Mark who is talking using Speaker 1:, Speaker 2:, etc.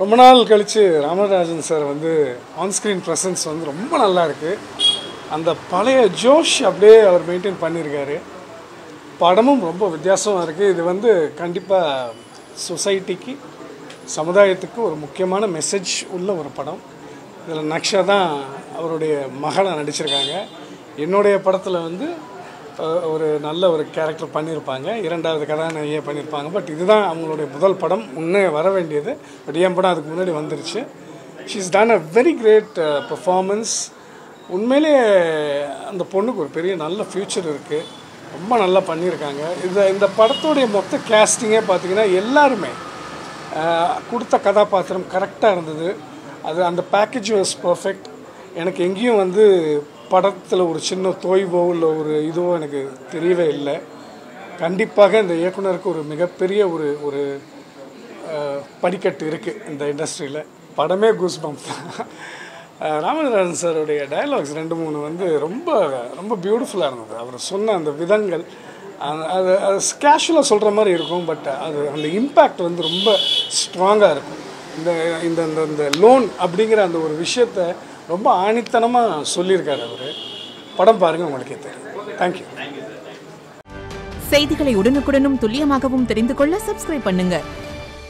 Speaker 1: ரொம்ப நாள் கழித்து ராமராஜன் சார் வந்து ஆன்ஸ்க்ரீன் ப்ரெசன்ஸ் வந்து ரொம்ப நல்லா இருக்குது அந்த பழைய ஜோஷ் அப்படியே அவர் மெயின்டைன் பண்ணியிருக்காரு படமும் ரொம்ப வித்தியாசமாக இருக்குது இது வந்து கண்டிப்பாக சொசைட்டிக்கு சமுதாயத்துக்கு ஒரு முக்கியமான மெசேஜ் உள்ள ஒரு படம் இதில் நக்ஷா தான் அவருடைய மகளை நடிச்சிருக்காங்க என்னுடைய படத்தில் வந்து அஹ், ஒரு நல்ல ஒரு கேரக்டர் பண்ணியிருப்பாங்க இரண்டாவது கதாநாயகியை பண்ணியிருப்பாங்க பட் இதுதான் அவங்களுடைய முதல் படம் முன்னே வர வேண்டியது பட் என் படம் அதுக்கு முன்னாடி வந்துருச்சு she's done a very great performance உண்மையிலே அந்த பொண்ணுக்கு ஒரு பெரிய நல்ல ஃப்யூச்சர் இருக்குது ரொம்ப நல்லா பண்ணியிருக்காங்க இந்த இந்த படத்துடைய மொத்த கேஸ்டிங்கே பார்த்தீங்கன்னா எல்லாருமே ஆஹ், கொடுத்த கதாபாத்திரம் கரெக்டாக இருந்தது அது அந்த பேக்கேஜ் வாஸ் பர்ஃபெக்ட் எனக்கு எங்கேயும் வந்து படத்தில் ஒரு சின்ன தோய்வோ இல்லை ஒரு இதுவோ எனக்கு தெரியவே இல்லை கண்டிப்பாக இந்த இயக்குனருக்கு ஒரு மிகப்பெரிய ஒரு ஒரு ஆஹ், படிக்கட்டு இருக்குது இந்த இண்டஸ்ட்ரியில் படமே கூஸ் பம்ப் தான் ஆஹ், ராமநாதன் சாருடைய டயலாக்ஸ் ரெண்டு மூணு வந்து ரொம்ப ரொம்ப பியூட்டிஃபுல்லாக இருந்தது அவர் சொன்ன அந்த விதங்கள் அந்த- அது அது கேஷுவலாக சொல்கிற மாதிரி இருக்கும் பட் அது அந்த இம்பேக்ட் வந்து ரொம்ப ஸ்ட்ராங்காக இருக்கும் இந்த இந்த இந்த இந்த லோன் அப்படிங்கிற அந்த ஒரு விஷயத்த ரொம்ப ஆணித்தனமாக சொல்லியிருக்காரு அவர் படம் பாருங்கள் உங்களுக்கே தெரியும் தேங்க்யூ
Speaker 2: செய்திகளை உடனுக்குடனும் துல்லியமாகவும் தெரிந்து கொள்ள சப்ஸ்கிரைப் பண்ணுங்க